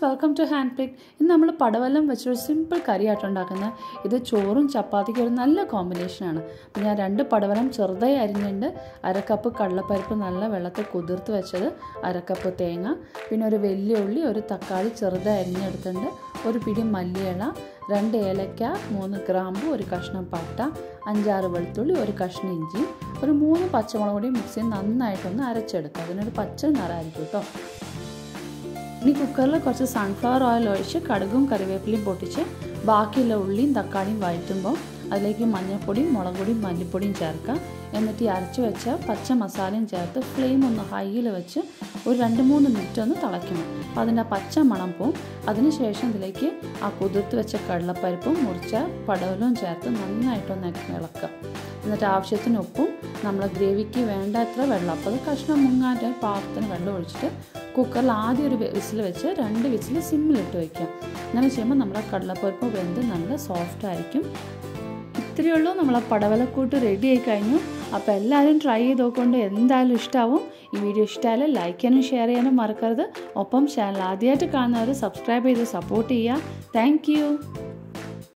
welcome to hand പിക്ക് ഇന്ന് നമ്മൾ പടവലം വെച്ചൊരു സിമ്പിൾ കറിയായിട്ട് ഉണ്ടാക്കുന്നത് ഇത് ചോറും ചപ്പാത്തിക്കും ഒരു നല്ല കോമ്പിനേഷനാണ് അപ്പോൾ ഞാൻ രണ്ട് പടവലം ചെറുതായി അരിഞ്ഞിട്ടുണ്ട് അരക്കപ്പ് കടലപ്പരിപ്പ് നല്ല വെള്ളത്തിൽ കുതിർത്ത് വെച്ചത് അരക്കപ്പ് തേങ്ങ പിന്നെ ഒരു വലിയ ഉള്ളി ഒരു തക്കാളി ചെറുതായി അരിഞ്ഞെടുത്തിട്ടുണ്ട് ഒരു പിടി മല്ലിയില രണ്ട് ഏലക്ക മൂന്ന് ഗ്രാമ്പു ഒരു കഷ്ണം പട്ട അഞ്ചാറ് വെളുത്തുള്ളി ഒരു കഷ്ണം ഇഞ്ചി ഒരു മൂന്ന് പച്ചമുളക് കൂടി മിക്സിയിൽ നന്നായിട്ടൊന്ന് അരച്ചെടുക്കുക അതിനൊരു പച്ച നിറമായിരിക്കും കേട്ടോ ഇനി കുക്കറിൽ കുറച്ച് സൺഫ്ലവർ ഓയിൽ ഒഴിച്ച് കടുകും കറിവേപ്പിലയും പൊട്ടിച്ച് ബാക്കിയുള്ള ഉള്ളിയും തക്കാളിയും വഴറ്റുമ്പോൾ അതിലേക്ക് മഞ്ഞൾപ്പൊടിയും മുളക് പൊടിയും മല്ലിപ്പൊടിയും ചേർക്കുക എന്നിട്ട് ഈ അരച്ച് വെച്ച പച്ച മസാലയും ചേർത്ത് ഫ്ലെയിം ഒന്ന് ഹൈയിൽ വെച്ച് ഒരു രണ്ട് മൂന്ന് മിനിറ്റ് ഒന്ന് തിളയ്ക്കണം അപ്പോൾ അതിൻ്റെ പച്ച മണം പോവും അതിനുശേഷം ഇതിലേക്ക് ആ കുതിർത്ത് വെച്ച കടലപ്പരിപ്പും മുറിച്ച പടവലവും ചേർത്ത് നന്നായിട്ടൊന്ന് ഇളക്കുക എന്നിട്ട് ആവശ്യത്തിന് ഉപ്പും നമ്മൾ ഗ്രേവിക്ക് വേണ്ടത്ര വെള്ളം അപ്പോൾ അത് കഷ്ണം മുങ്ങാൻ്റെ പാകത്തിന് വെള്ളം ഒഴിച്ചിട്ട് കുക്കറിൽ ആദ്യം ഒരു വിസിൽ വെച്ച് രണ്ട് വിസിൽ സിമ്മിലിട്ട് വയ്ക്കാം അങ്ങനെ ചെയ്യുമ്പോൾ നമ്മുടെ കടലപ്പരിപ്പ് വെന്ത് നല്ല സോഫ്റ്റ് ആയിരിക്കും ഇത്രയേ ഉള്ളൂ നമ്മളെ പടവലക്കൂട്ട് റെഡി ആയി കഴിഞ്ഞു അപ്പോൾ എല്ലാവരും ട്രൈ ചെയ്ത് നോക്കൊണ്ട് എന്തായാലും ഇഷ്ടമാവും ഈ വീഡിയോ ഇഷ്ടമായാലും ലൈക്ക് ചെയ്യാനും ഷെയർ ചെയ്യാനും മറക്കരുത് ഒപ്പം ചാനൽ ആദ്യമായിട്ട് കാണുന്നവർ സബ്സ്ക്രൈബ് ചെയ്ത് സപ്പോർട്ട് ചെയ്യുക താങ്ക്